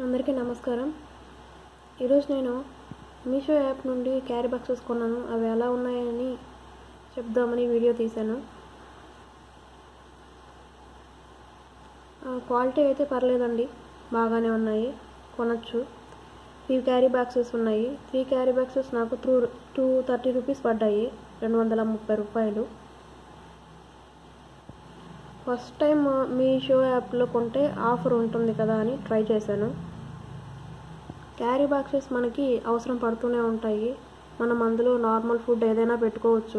అందరికీ నమస్కారం ఈరోజు నేను మీషో యాప్ నుండి క్యారీ బాక్సెస్ కొన్నాను అవి ఎలా ఉన్నాయని చెప్దామని వీడియో తీశాను ఆ, క్వాలిటీ అయితే పర్లేదండి బాగానే ఉన్నాయి కొనచ్చు త్రీ క్యారీ బాక్సెస్ ఉన్నాయి త్రీ క్యారీ బాక్సెస్ నాకు త్రూ టూ థర్టీ రూపీస్ పడ్డాయి రెండు వందల ముప్పై రూపాయలు ఫస్ట్ టైం మీషో యాప్లో కొంటే ఆఫర్ ఉంటుంది కదా అని ట్రై చేశాను క్యారీ బాక్సెస్ మనకి అవసరం పడుతూనే ఉంటాయి మనం అందులో నార్మల్ ఫుడ్ ఏదైనా పెట్టుకోవచ్చు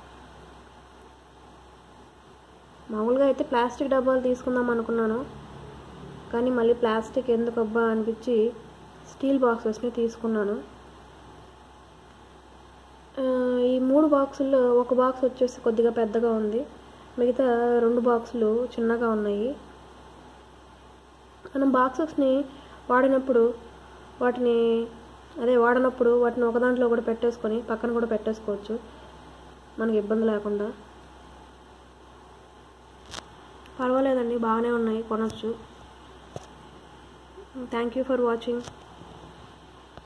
మామూలుగా అయితే ప్లాస్టిక్ డబ్బాలు తీసుకుందాం అనుకున్నాను కానీ మళ్ళీ ప్లాస్టిక్ ఎందుకు అబ్బా అనిపించి స్టీల్ బాక్సెస్ని తీసుకున్నాను ఆ, ఈ మూడు బాక్సుల్లో ఒక బాక్స్ వచ్చేసి కొద్దిగా పెద్దగా ఉంది మిగతా రెండు బాక్సులు చిన్నగా ఉన్నాయి మనం బాక్సెస్ని వాడినప్పుడు వాటిని అదే వాడినప్పుడు వాటిని ఒక దాంట్లో కూడా పెట్టేసుకొని పక్కన కూడా పెట్టేసుకోవచ్చు మనకి ఇబ్బంది లేకుండా పర్వాలేదండి బాగానే ఉన్నాయి కొనవచ్చు థ్యాంక్ యూ ఫర్ వాచింగ్